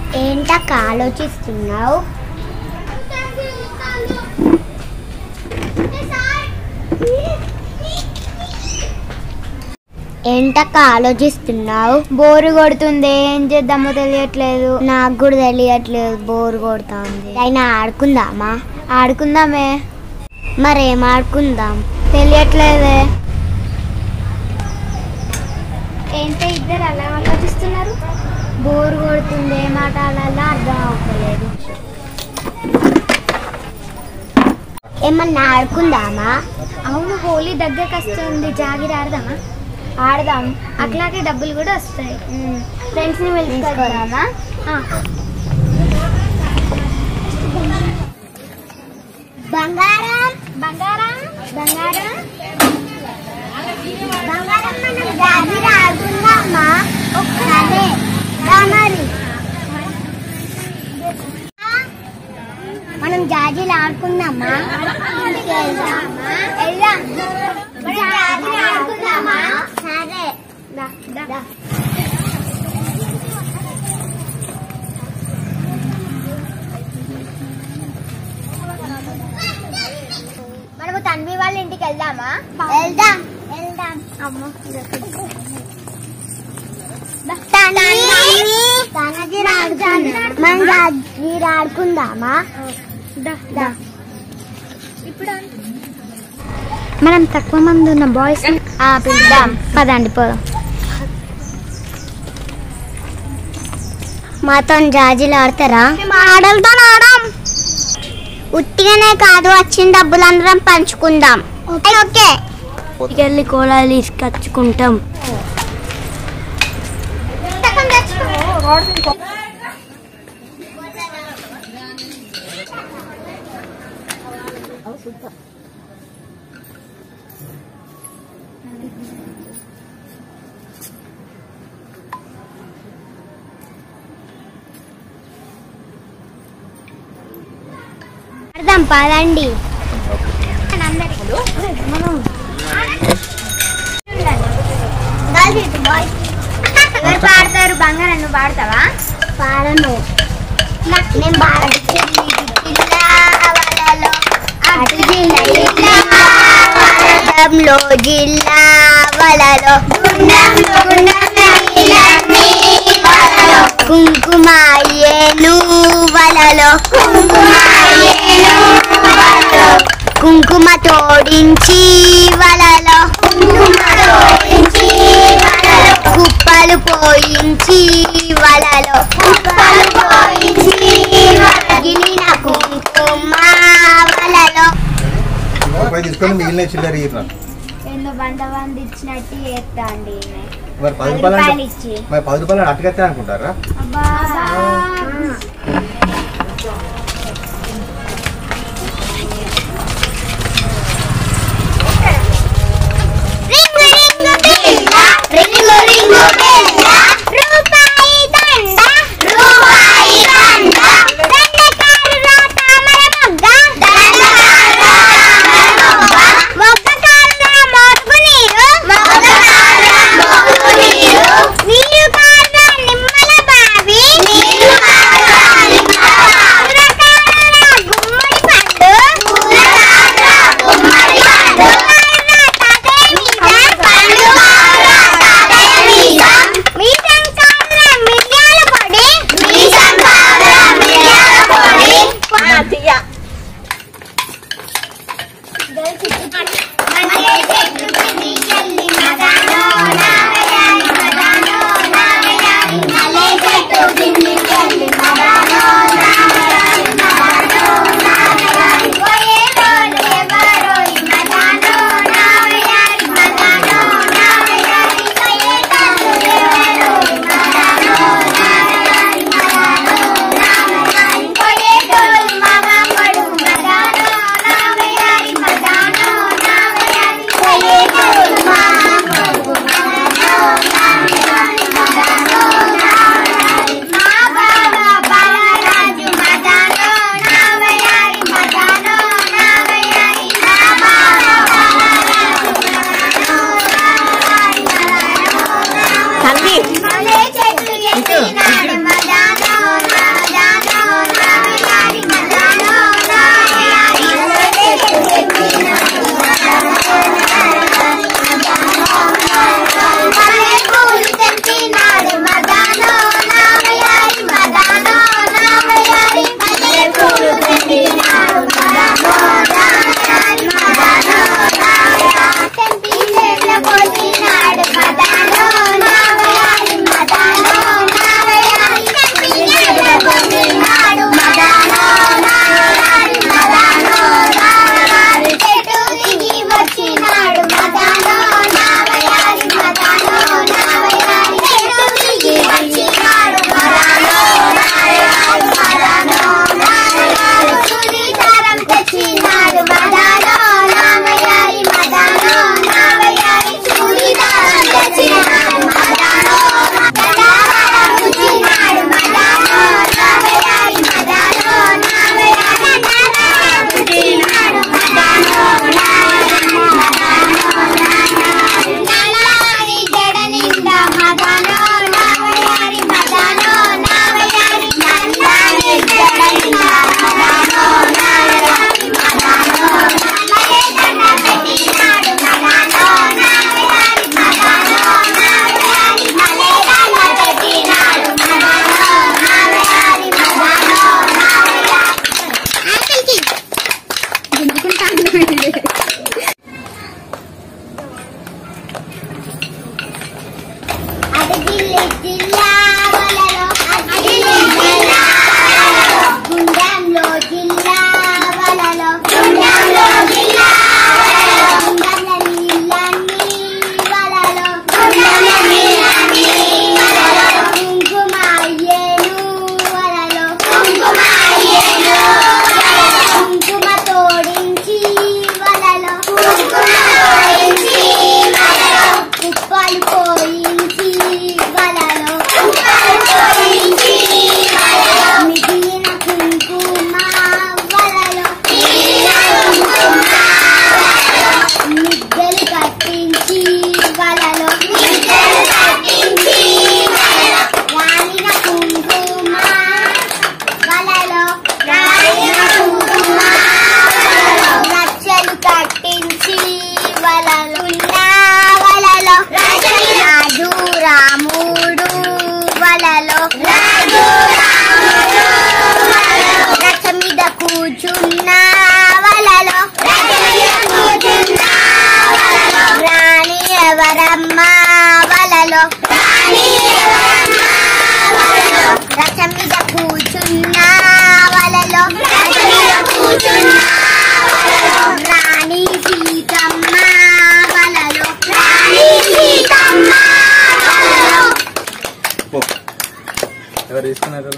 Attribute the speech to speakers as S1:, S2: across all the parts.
S1: ఏంటక్క ఆలోచిస్తున్నావు ఏంటక్క ఆలోచిస్తున్నావు బోరు కొడుతుంది ఏం చేద్దామో తెలియట్లేదు నాకు కూడా తెలియట్లేదు బోరు కొడుతుంది అయినా ఆడుకుందామా ఆడుకుందామే మరేం ఆడుకుందాం తెలియట్లేదే ఏంటో ఇద్దరు అలా ఆలోచిస్తున్నారు బోరు కొడుతుంది ఏ మాట అలా అర్థం అవ్వలేదు ఏమన్నా ఆడుకుందామా అవును హోలీ దగ్గరకు వస్తుంది జాగిరి ఆడదామా ఆడదాం అట్లాగే డబ్బులు కూడా వస్తాయి ఫ్రెండ్స్ ని పిలుచుకోదామా బంగారం బంగారం బంగారం బంగారం మనం జాగిరి ఆడుకుందామా సరే రా మరి మనం జాజీలు ఆడుకుందామా వెళ్దామా వెళ్దాం మనం జాజీలు ఆడుకుందామా సరే దా, దా. మనము తన్వి వాళ్ళ ఇంటికి వెళ్దామా వెళ్దాం వెళ్దాం అమ్మ మనం జాజీలు ఆడుకుందామా మనం తక్కువ మంది ఉన్న బాయ్స్ పిలుద్దాం పదండి పోదాం మాతో జాజీలు ఆడతారా ఆడలతో ఆడాం ఉట్టిగానే కాదు వచ్చిన డబ్బులు అందరం పంచుకుందాం ఓకే వెళ్ళి కోలాలు తీసుకొచ్చుకుంటాం అర్థం పదండి ఎవరు పాడతారు బంగారం నువ్వు పాడతావా పాడను నేను పాడంలో జిల్లా వలలో కుంకుమాయేను వలలో కుంకుమ తోడించి వలలో కుప్పలు పోయించి వలలో గిలిన కుంకుమ వలలో
S2: రూపాయి తీసుకొని మిగిలిన చిల్లర ఇయ్యరా
S1: ఎన్నో బండ బండి ఇచ్చినట్టు చేస్తా అండి ఈమె.
S2: మరి పది
S1: పది
S2: రూపాయలు
S1: రూపాయలు
S2: అంటే-
S1: ఇచ్చి
S2: మరి పది రూపాయలు అట్టుకెత్తే అనుకుంటారా
S1: అబ్బా రింగు రింగు బెల్ల రూపాయి దండ రూపాయి దండ దండకారురా తామర మొగ్గ దండకారురా తామర మొగ్గ మొగ్గకారురా మోటుకు నీరు మొగ్గకారురా మోటుకు నీరు నీరు కారురా నిమ్మల బావి నీరు కారురా నిమ్మల బావి రథం మీద కూర్చున్న వలలో రాణి సీతమ్మ వలలో రాణి సీతమ్మ వలలో
S2: పో. ఎవరు తీసుకున్నారు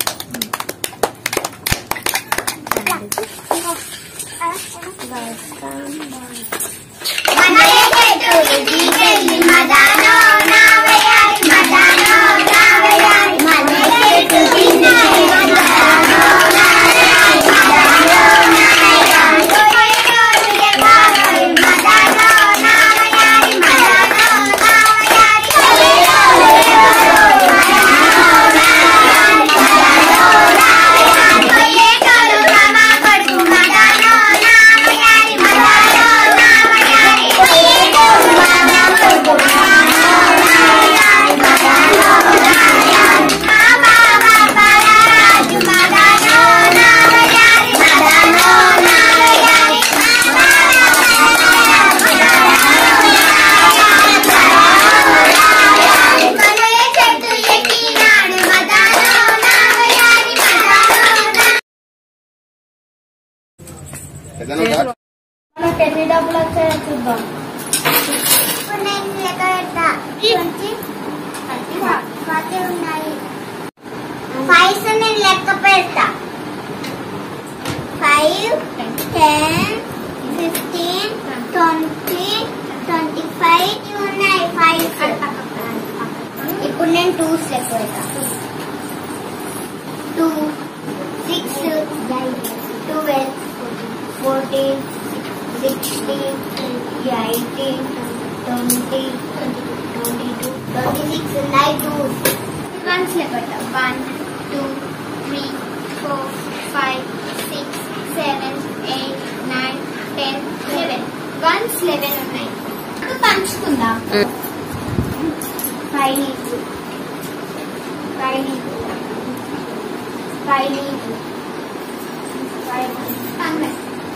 S2: ఏదైనా ఉందా?
S1: మనకి ఎన్ని డబ్బులు వచ్చాయో చూద్దాం ఇప్పుడు నేను లెక్క పెడతా ట్వంటీ ఫార్టీ ఉన్నాయి ఫైవ్ నేను లెక్క పెడతా five ten fifteen twenty twenty five ఉన్నాయి ఫైవ్ ఇప్పుడు నేను టూస్ లెక్క పెడతా two six twelve fourteen sixteen eighteen twenty twenty two twenty six ఉన్నాయి టూ వన్స్ లెక్క one two three four five six seven eight nine ten eleven ones eleven ఉన్నాయి ఇప్పుడు పంచుకుందాం ఫైవ్ నీకు ఫైవ్ నీకు ఫైవ్ నీకు ఫైవ్ పంగ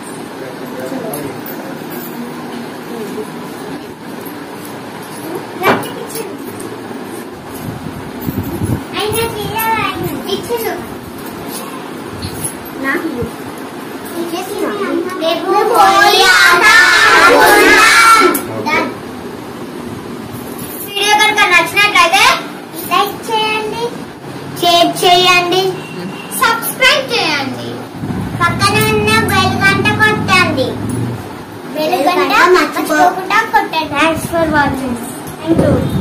S1: ఇచ్చిండు నాకు రేపు పోయి ఆట ఆడుకుందాం. వీడియో కనుక నచ్చినట్లయితే లైక్ చేయండి షేర్ చేయండి సబ్స్క్రైబ్ చేయండి పక్కన ఉన్న బెల్ గంట కొట్టండి బెల్ గంట మర్చిపోకుండా కొట్టండి thanks for watching thank you